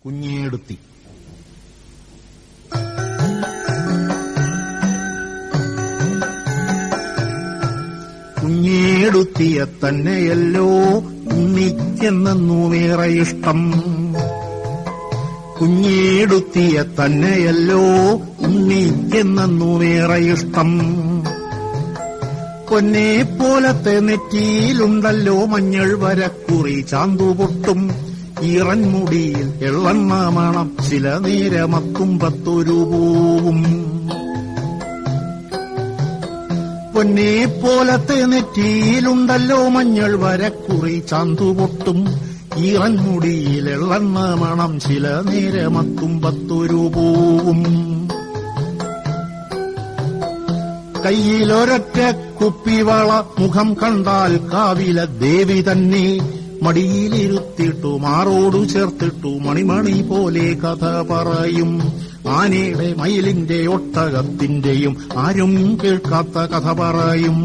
കുഞ്ഞേടുത്തി കുഞ്ഞേടുത്തിയെ തന്നെയല്ലോ ഉണ്ണിക്കെന്നൂവേറെ ഇഷ്ടം കുഞ്ഞേടുത്തിയെ തന്നെയല്ലോ ഉണ്ണിക്കെന്നൂവേറെ ഇഷ്ടം പൊന്നെ പോലത്തെ നെറ്റിയിലുണ്ടല്ലോ മഞ്ഞൾ വരക്കുറി ചാന്തുപൊട്ടും ഈറൻമുടിയിൽ എള്ളെണ്ണ മണം ചില നേരമത്തും പത്തൊരു പൂവും പൊന്നെ പോലത്തെ നെറ്റിയിലുണ്ടല്ലോ മഞ്ഞൾ വരക്കുറി ചാന്തുപൊട്ടും ഈറൻമുടിയിൽ എള്ളെണ്ണ മണം ചില നേരമത്തും പത്തൊരു പൂവും കയ്യിലൊരൊറ്റ കുപ്പിവള മുഖം കണ്ടാൽ കാവില ദേവി തന്നെ മടിയിലിരുത്തിട്ടു മാറോടു ചേർത്തിട്ടു മണിമണി പോലെ കഥ പറയും ആനയുടെ മയിലിന്റെ ഒട്ടകത്തിന്റെയും ആരും കേൾക്കാത്ത കഥ പറയും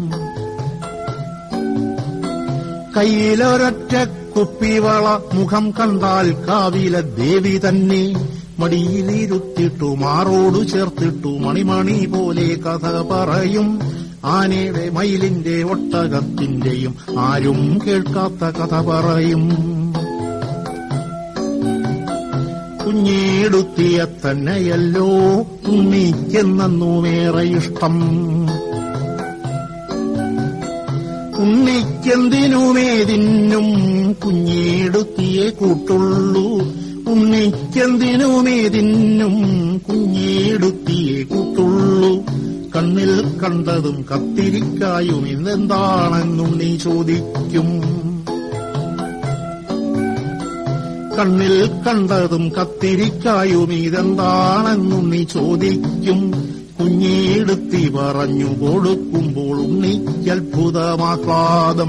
കയ്യിലൊരൊറ്റ കുപ്പിവള മുഖം കണ്ടാൽ കാവില ദേവി തന്നെ മടിയിലിരുത്തിട്ടു മാറോടു ചേർത്തിട്ടു മണിമണി പോലെ കഥ പറയും ആനയുടെ മയിലിന്റെ ഒട്ടകത്തിന്റെയും ആരും കേൾക്കാത്ത കഥ പറയും കുഞ്ഞേടുത്തിയ തന്നെയല്ലോ ഉണ്ണിക്കെന്നൂവേറെ ഇഷ്ടം ഉണ്ണിക്കെന്തിനുമേതിന്നും കുഞ്ഞേടുത്തിയെ കൂട്ടുള്ളൂ ഉണ്ണിക്കെന്തിനുമേതിന്നും കുഞ്ഞേടുത്തിയെ കൂട്ടുള്ളൂ കണ്ണിൽ കണ്ടതും കത്തിരിക്കായും ഇന്നെന്താണെന്നുണ്ണി ചോദിക്കും കണ്ണിൽ കണ്ടതും കത്തിരിക്കായും ഇതെന്താണെന്നുണ്ണി ചോദിക്കും കുഞ്ഞിയെടുത്തി പറഞ്ഞു കൊടുക്കുമ്പോൾ ഉണ്ണിക്കത്ഭുതമാഹ്ലാദം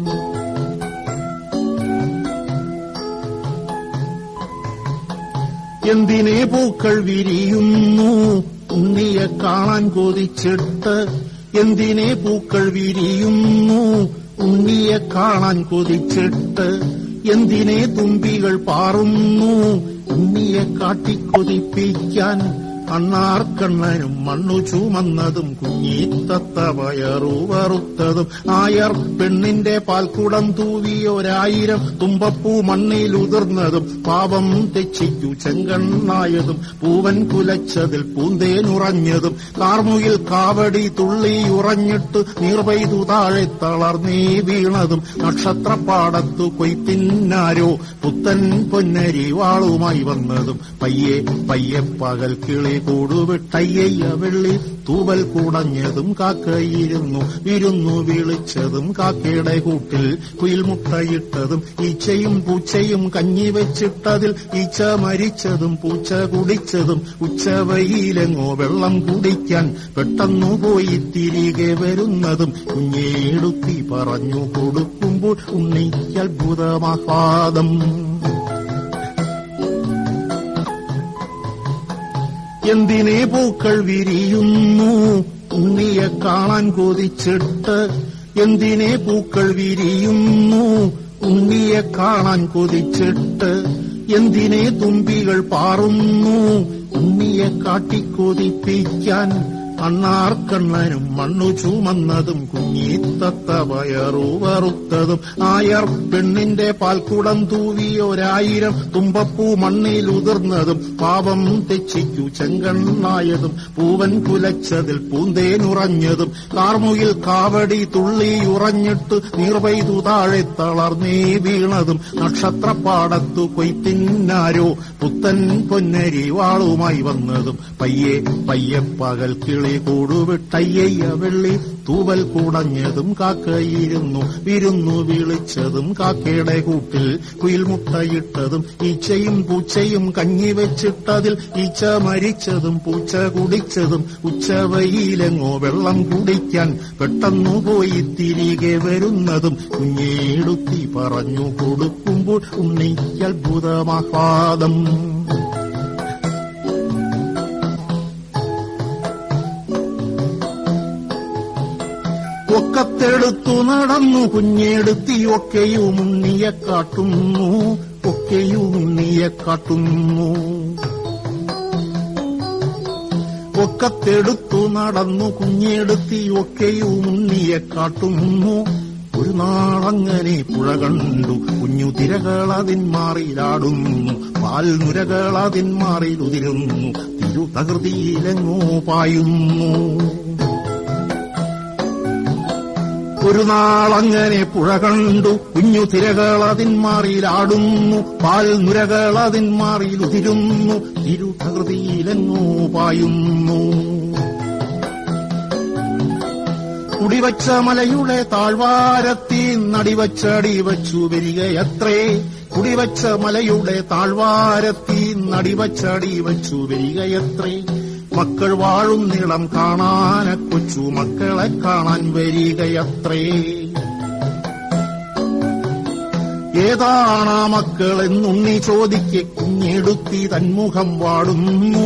എന്തിനെ പൂക്കൾ വിരിയുന്നു ഉണ്ണിയെ കാണാൻ കൊതിച്ചിട്ട് എന്തിനെ പൂക്കൾ വിരിയുന്നു ഉണ്ണിയെ കാണാൻ കൊതിച്ചിട്ട് എന്തിനെ തുമ്പികൾ പാറുന്നു ഉണ്ണിയെ കാട്ടിക്കൊതിപ്പിക്കാൻ അണ്ണാർക്കണ്ണനും മണ്ണു ചുമന്നതും കുഞ്ഞീത്തത്ത വയറു വറുത്തതും ആയർ പെണ്ണിന്റെ പാൽക്കുടം തൂവിയൊരായിരം തുമ്പപ്പൂ മണ്ണിൽ ഉതിർന്നതും പാപം തെച്ചിക്കു ചെങ്കണ്ണായതും പൂവൻ കുലച്ചതിൽ പൂന്തേനുറഞ്ഞതും കാർമുകിൽ കാവടി തുള്ളി ഉറഞ്ഞിട്ട് നീർവൈതു താഴെ തളർന്നേ വീണതും നക്ഷത്രപ്പാടത്തു കൊയ്ത്തിന്നാരോ പുത്തൻ പൊന്നരി വാളുമായി വന്നതും പയ്യെ പയ്യെ പകൽ കിളി കൂടുവിട്ടയ്യ വെള്ളി തൂവൽ കുടഞ്ഞതും കാക്കയിരുന്നു വിരുന്നു വിളിച്ചതും കാക്കയുടെ കൂട്ടിൽ കുയിൽമുട്ടയിട്ടതും ഈച്ചയും പൂച്ചയും കഞ്ഞി വെച്ചിട്ടതിൽ ഈച്ച മരിച്ചതും പൂച്ച കുടിച്ചതും ഉച്ചവയിലെങ്ങോ വെള്ളം കുടിക്കാൻ പെട്ടെന്നു പോയി തിരികെ വരുന്നതും കുഞ്ഞേടുത്തി പറഞ്ഞു കൊടുക്കുമ്പോൾ ഉണ്ണിക്കത്ഭുതമാഹ്ലാദം എന്തിനെ പൂക്കൾ വിരിയുന്നു ഉണ്ണിയെ കാണാൻ കൊതിച്ചിട്ട് എന്തിനെ പൂക്കൾ വിരിയുന്നു ഉണ്ണിയെ കാണാൻ കൊതിച്ചിട്ട് എന്തിനെ തുമ്പികൾ പാറുന്നു ഉണ്ണിയെ കാട്ടിക്കൊതിപ്പിക്കാൻ അണ്ണാർക്കണ്ണനും മണ്ണു ചുമന്നതും കുഞ്ഞീത്തത്ത വയറു വറുത്തതും ആയർ പെണ്ണിന്റെ പാൽക്കുടം തൂവിയൊരായിരം തുമ്പപ്പൂ മണ്ണിൽ ഉതിർന്നതും പാപം തെച്ചിക്കു ചെങ്കണ്ണായതും പൂവൻ കുലച്ചതിൽ പൂന്തേനുറഞ്ഞതും കാർമുകിൽ കാവടി തുള്ളി ഉറഞ്ഞിട്ട് നീർവൈതു താഴെ തളർന്നേ വീണതും നക്ഷത്രപ്പാടത്തു കൊയ്ത്തിന്നാരോ പുത്തൻ പൊന്നരി വാളുമായി വന്നതും പയ്യെ പയ്യെ പകൽ കിളി കൂടുവിട്ടയ്യ വെള്ളി തൂവൽ കുടഞ്ഞതും കാക്കയിരുന്നു വിരുന്നു വിളിച്ചതും കാക്കയുടെ കൂട്ടിൽ കുയിൽ മുട്ടയിട്ടതും ഈച്ചയും പൂച്ചയും കഞ്ഞി വെച്ചിട്ടതിൽ ഈച്ച മരിച്ചതും പൂച്ച കുടിച്ചതും ഉച്ചവയിലെങ്ങോ വെള്ളം കുടിക്കാൻ പെട്ടെന്നു പോയി തിരികെ വരുന്നതും കുഞ്ഞേടുത്തി പറഞ്ഞു കൊടുക്കുമ്പോൾ ഉണ്ണിക്കത്ഭുതമാഹ്ലാദം ഒക്കത്തെടുത്തു നടന്നു കുഞ്ഞെടുത്തി ഒക്കെയും ഉണ്ണിയെ കാട്ടുന്നു ഒക്കെയും ഉണ്ണിയെ കാട്ടുന്നു ഒക്കത്തെടുത്തു നടന്നു കുഞ്ഞെടുത്തി ഒക്കെയും ഉണ്ണിയെ കാട്ടുന്നു ഒരു നാളങ്ങനെ പുഴ കണ്ടു കുഞ്ഞു തിരകളതിൻ മാറിയിലാടുന്നു പാൽനുരകളതിൻ മാറിയിലുതിരുന്നു തിരു തകൃതിയിലെങ്ങോ പായുന്നു ഒരു നാളങ്ങനെ പുഴ കണ്ടു കുഞ്ഞു തിരകളതിൻ മാറിയിലാടുന്നു പാൽ നുരകളതിൻ മാറിയിലുതിരുന്നു തിരു തകൃതിയിലെങ്ങോ പായുന്നു കുടിവച്ച മലയുടെ താഴ്വാരത്തി നടിവച്ചടി വച്ചു വരികയത്രേ കുടിവച്ച മലയുടെ താഴ്വാരത്തി നടിവച്ചടി വച്ചു വരികയത്രേ മക്കൾ വാഴും നീളം കാണാന കൊച്ചു മക്കളെ കാണാൻ വരികയത്രേ ഏതാണാ മക്കളെന്നുണ്ണി ചോദിക്കെ കുഞ്ഞെടുത്തി തന്മുഖം വാടുന്നു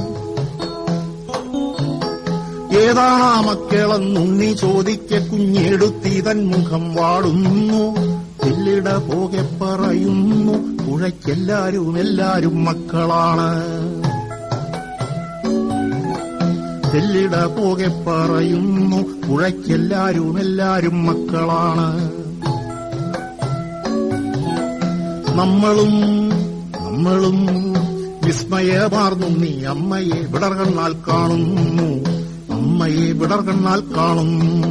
ഏതാണാ മക്കളെന്നുണ്ണി ചോദിക്കെ കുഞ്ഞെടുത്തി തന്മുഖം വാടുന്നു തെല്ലിട പോകെ പറയുന്നു പുഴയ്ക്കെല്ലാരും എല്ലാരും മക്കളാണ് തെല്ലിട പോകെ പറയുന്നു പുഴയ്ക്കെല്ലാരും എല്ലാരും മക്കളാണ് നമ്മളും നമ്മളും വിസ്മയമാർന്നു നീ അമ്മയെ വിടർകണ്ണാൽ കാണുന്നു അമ്മയെ വിടർകണ്ണാൽ കാണുന്നു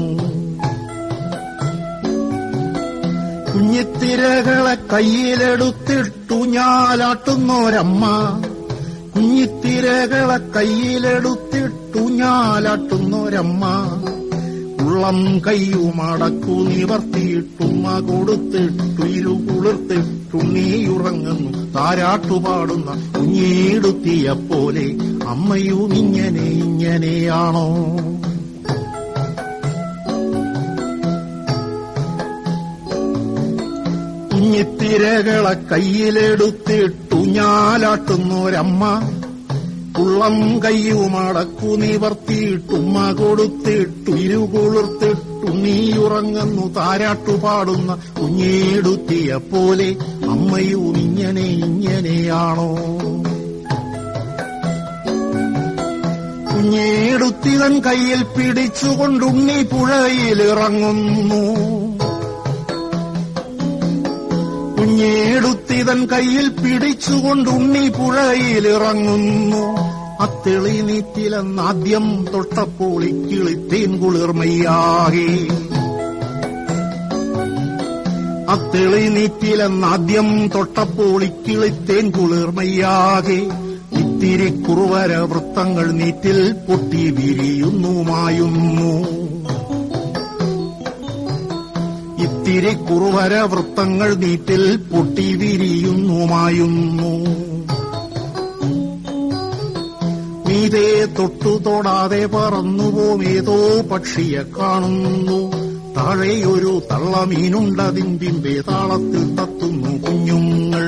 കുഞ്ഞിത്തിരകളെ കയ്യിലെടുത്തിട്ടു ഞാലാട്ടുന്നോരമ്മ കുഞ്ഞിത്തിരകളെ കയ്യിലെടുത്തിട്ടു ഞാലാട്ടുന്നോരമ്മ ഉള്ളം കയ്യുമടക്കു നിവർത്തിയിട്ടുമ്മ കൊടുത്തിട്ടു ഇരു കുളിർത്തിട്ടു നീയുറങ്ങുന്നു താരാട്ടുപാടുന്ന കുഞ്ഞീടുത്തിയ പോലെ അമ്മയും ഇങ്ങനെ ഇങ്ങനെയാണോ കുഞ്ഞിത്തിരകളെ കയ്യിലെടുത്തിട്ടു ഞാലാട്ടുന്നോരമ്മ ഉള്ളം കയ്യുമടക്കു നിവർത്തിയിട്ടുമ്മ കൊടുത്തിട്ടു ഇരുകുളിർത്തിട്ടു നീയുറങ്ങുന്നു താരാട്ടുപാടുന്ന കുഞ്ഞേടുത്തിയ പോലെ അമ്മയും ഇങ്ങനെ ഇങ്ങനെയാണോ കുഞ്ഞേടുത്തിതൻ കയ്യിൽ പിടിച്ചുകൊണ്ടുണ്ണി പുഴയിലിറങ്ങുന്നു കുഞ്ഞേടുത്തിതൻ കയ്യിൽ പിടിച്ചുകൊണ്ടുണ്ണി പുഴയിലിറങ്ങുന്നു അത്തെളി നീറ്റിലെന്നാദ്യം തൊട്ടപ്പോൾ ഇക്കിളിത്തേൻ കുളിർമയ്യാകെ അത്തെളി നീറ്റിലെന്നാദ്യം തൊട്ടപ്പോൾ ഇക്കിളിത്തേൻ കുളിർമയ്യാകെ ഇത്തിരി കുറുവര വൃത്തങ്ങൾ നീറ്റിൽ പൊട്ടി വിരിയുന്നു മായുന്നു ഇത്തിരി കുറുവര വൃത്തങ്ങൾ നീറ്റിൽ പൊട്ടി വിരിയുന്നു മായുന്നു മീതേ തൊട്ടു തൊടാതെ പറന്നുപോമേതോ പക്ഷിയെ കാണുന്നു താഴെയൊരു തള്ളമീനുണ്ടതിൻ പിമ്പേ താളത്തിൽ തത്തുന്നു കുഞ്ഞുങ്ങൾ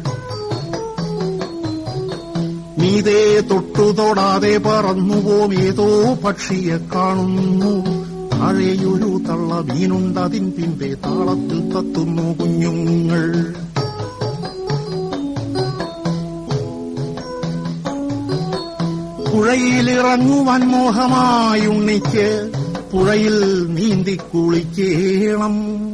മീതേ തൊട്ടു തൊടാതെ പറന്നുപോമേതോ പക്ഷിയെ കാണുന്നു താഴെയൊരു തള്ള മീനുണ്ടതിൻ പിമ്പേ താളത്തിൽ തത്തുന്നു കുഞ്ഞുങ്ങൾ പുഴയിലിറങ്ങുവാൻ മോഹമായുണ്ണിക്ക് പുഴയിൽ നീന്തി കുളിക്കേണം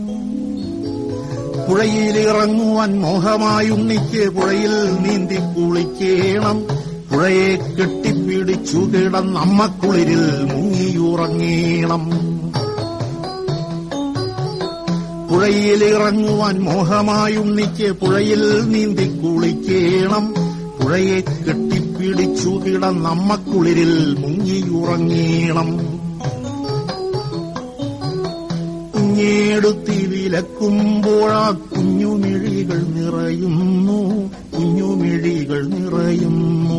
പുഴയിലിറങ്ങുവാൻ മോഹമായുണ്ണിക്ക് പുഴയിൽ നീന്തി കുളിക്കേണം പുഴയെ കെട്ടിപ്പിടിച്ചു കിടന്നമ്മക്കുളിരിൽ മുങ്ങിയുറങ്ങീണം പുഴയിലിറങ്ങുവാൻ മോഹമായുണ്ണിക്ക് പുഴയിൽ നീന്തി കുളിക്കേണം പുഴയെ കെട്ടിപ്പിടിച്ചു കിടന്നമ്മക്കുളിരിൽ മുങ്ങിയുറങ്ങീണം കുഞ്ഞേടുത്തി വിലക്കുമ്പോഴാ കുഞ്ഞുമിഴികൾ നിറയുന്നു കുഞ്ഞുമിഴികൾ നിറയുന്നു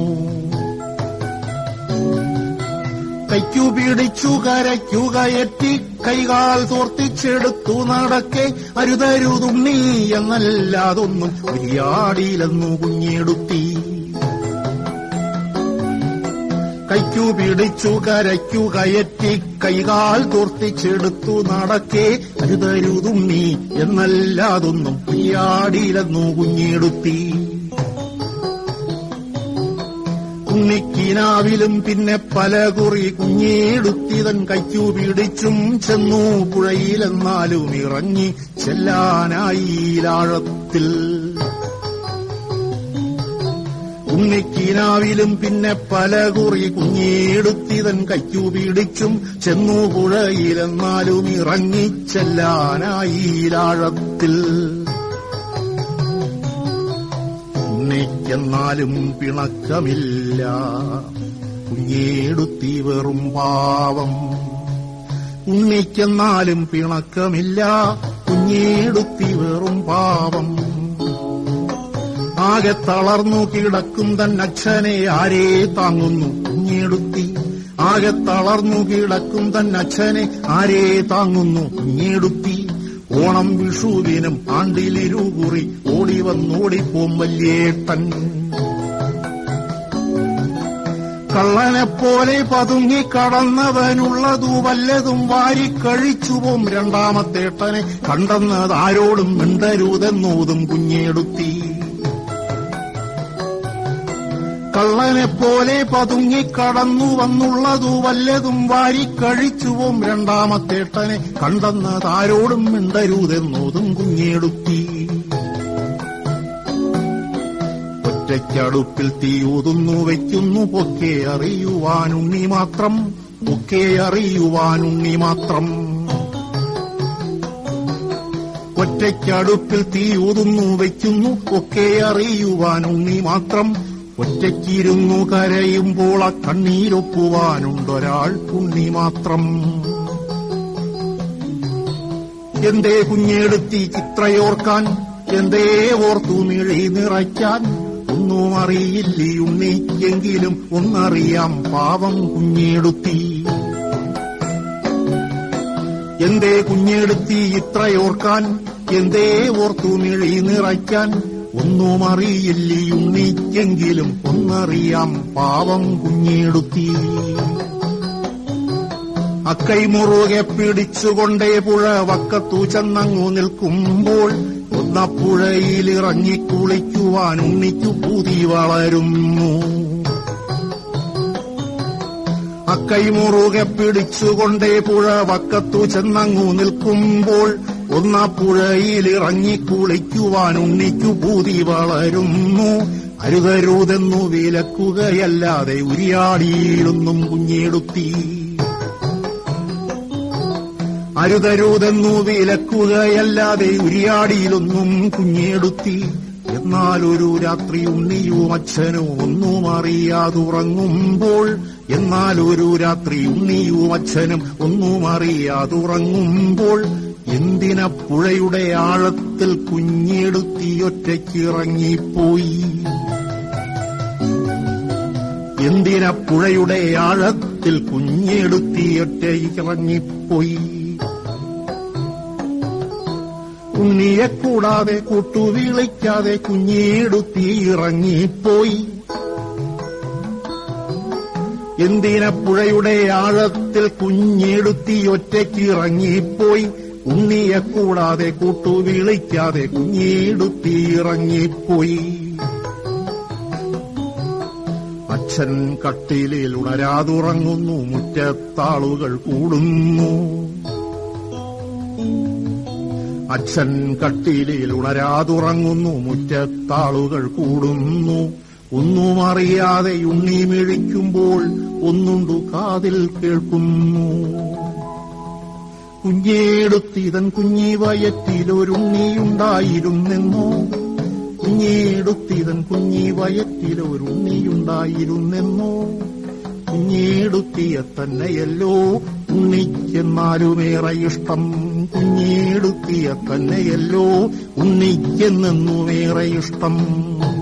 കൈക്കു പിടിച്ചു കരയ്ക്കു കയറ്റി കൈകാൽ തോർത്തിച്ചെടുത്തു നടക്കെ അരുതരുതുണ്ണി എന്നല്ലാതൊന്നും ഉരിയാടിയിലെന്നു കുഞ്ഞെടുത്തി കൈക്കു പിടിച്ചു കരയ്ക്കു കയറ്റി കൈകാൽ തോർത്തിച്ചെടുത്തു നടക്കേ അരുതരുതുണ്ണി എന്നല്ലാതൊന്നും കുയ്യാടിയിലെന്നു കുഞ്ഞിടുത്തി കുന്നിക്കിനാവിലും പിന്നെ പല കുറി കുഞ്ഞിടുത്തിതൻ കൈക്കു പിടിച്ചും ചെന്നു പുഴയിലെന്നാലും ഇറങ്ങി ചെല്ലാനായിലാഴത്തിൽ ഉണ്ണിക്കിനാവിലും പിന്നെ പല കുറി കുഞ്ഞിടുത്തിതൻ കൈക്കു പിടിച്ചും ചെന്നു പുഴയിലെന്നാലും ഇറങ്ങി ചെല്ലാനായിലാഴത്തിൽ ഉണ്ണിക്കെന്നാലും പിണക്കമില്ല കുഞ്ഞേടുത്തി വെറും പാവം ഉണ്ണിക്കെന്നാലും പിണക്കമില്ല കുഞ്ഞേടുത്തി വെറും പാവം ആകെ തളർന്നു കിടക്കും തന്നച്ഛനെ ആരേ താങ്ങുന്നു കുഞ്ഞേടുത്തി ആകെ തളർന്നു കിടക്കും തന്നച്ഛനെ ആരേ താങ്ങുന്നു കുഞ്ഞേടുത്തി ഓണം വിഷുവിനും ആണ്ടിലിരുകുറി ഓടി വന്നോടിപ്പോം വല്യേട്ടൻ കള്ളനെപ്പോലെ പതുങ്ങി കടന്നവനുള്ളതു വല്ലതും വാരിക്കഴിച്ചുപോം രണ്ടാമത്തേട്ടനെ കണ്ടെന്നത് ആരോടും മിണ്ടരുതെന്നോതും കുഞ്ഞേടുത്തി കള്ളനെപ്പോലെ പതുങ്ങി കടന്നു വന്നുള്ളതു വല്ലതും വാരിക്കഴിച്ചുപോം രണ്ടാമത്തേട്ടനെ കണ്ടെന്നത് ആരോടും മിണ്ടരുതെന്നോതും കുഞ്ഞേടുത്തി ഒറ്റയ്ക്കടുപ്പിൽ തീയൂതുന്നു വയ്ക്കുന്നു പൊക്കെ അറിയുവാനുണ്ണി മാത്രം പൊക്കെ അറിയുവാനുണ്ണി മാത്രം ഒറ്റയ്ക്കടുപ്പിൽ തീയൂതുന്നു വയ്ക്കുന്നു ഒക്കെ അറിയുവാനുണ്ണി മാത്രം ഒറ്റയ്ക്കിരുന്നു കരയുമ്പോൾ ആ കണ്ണീരൊപ്പുവാനുണ്ടൊരാൾ ഉണ്ണി മാത്രം എന്തേ കുഞ്ഞെടുത്തി ചിത്രയോർക്കാൻ എന്തേ ഓർത്തു മിഴി നിറയ്ക്കാൻ ഒന്നും അറിയില്ലി ഉണ്ണിക്കെങ്കിലും ഒന്നറിയാം പാവം കുഞ്ഞെടുത്തി എന്തേ കുഞ്ഞെടുത്തി ഇത്രയോർക്കാൻ എന്തേ ഓർത്തു മിഴി നിറയ്ക്കാൻ ഒന്നും അറിയില്ലി ഉണ്ണിക്കെങ്കിലും ഒന്നറിയാം പാവം കുഞ്ഞെടുത്തി അക്കൈ മുറുകെ പിടിച്ചുകൊണ്ടേ പുഴ വക്കത്തു ചെന്നങ്ങു നിൽക്കുമ്പോൾ ഒന്നപ്പുഴയിലിറങ്ങി കുളിക്കുവാൻ ഉണ്ണിക്കു പൂതി വളരുന്നു അക്കൈ മുറുകെ പിടിച്ചുകൊണ്ടേ പുഴ വക്കത്തു ചെന്നങ്ങു നിൽക്കുമ്പോൾ ഒന്നപ്പുഴയിലിറങ്ങി കുളിക്കുവാൻ ഉണ്ണിക്കു പൂതി വളരുന്നു അരുതരുതെന്നു വിലക്കുകയല്ലാതെ ഉരിയാടിയിലൊന്നും കുഞ്ഞെടുത്തി അരുതരുതെന്നു വിലക്കുകയല്ലാതെ ഉരിയാടിയിലൊന്നും കുഞ്ഞെടുത്തി എന്നാൽ ഒരു രാത്രി ഉണ്ണിയും അച്ഛനും ഒന്നും അറിയാതുറങ്ങുമ്പോൾ എന്നാൽ ഒരു രാത്രി ഉണ്ണിയും അച്ഛനും ഒന്നും അറിയാതുറങ്ങുമ്പോൾ എന്തിന പുഴയുടെ ആഴത്തിൽ കുഞ്ഞെടുത്തി ഒറ്റയ്ക്കിറങ്ങിപ്പോയി എന്തിന പുഴയുടെ ആഴത്തിൽ കുഞ്ഞെടുത്തി ഒറ്റയ്ക്കിറങ്ങിപ്പോയി ഉണ്ണിയെ കൂടാതെ കൂട്ടുവിളിക്കാതെ കുഞ്ഞിയെടുത്തി ഇറങ്ങിപ്പോയി എന്തിന പുഴയുടെ ആഴത്തിൽ കുഞ്ഞെടുത്തി ഒറ്റയ്ക്ക് ഇറങ്ങിപ്പോയി ഉണ്ണിയെ കൂടാതെ കൂട്ടുവിളിക്കാതെ കുഞ്ഞിയെടുത്തി ഇറങ്ങിപ്പോയി അച്ഛൻ കട്ടിലിൽ ഉണരാതുറങ്ങുന്നു മുറ്റത്താളുകൾ കൂടുന്നു അച്ഛൻ കട്ടിലിൽ ഉണരാതുറങ്ങുന്നു മുറ്റത്താളുകൾ കൂടുന്നു ഒന്നും അറിയാതെ ഉണ്ണി മിഴിക്കുമ്പോൾ ഒന്നുണ്ടു കാതിൽ കേൾക്കുന്നു കുഞ്ഞേടുത്തിതൻ കുഞ്ഞി വയറ്റിലൊരുണ്ണിയുണ്ടായിരുന്നെന്നോ കുഞ്ഞേടുത്തിതൻ കുഞ്ഞി വയറ്റിലൊരുണ്ണിയുണ്ടായിരുന്നെന്നോ കുഞ്ഞേടുത്തിയ തന്നെയല്ലോ ഉണ്ണിക്കെന്നാലുമേറെ ഇഷ്ടം കുഞ്ഞേടുത്തിയ തന്നെയല്ലോ ഉണ്ണിക്കെന്നെന്നുമേറെ ഇഷ്ടം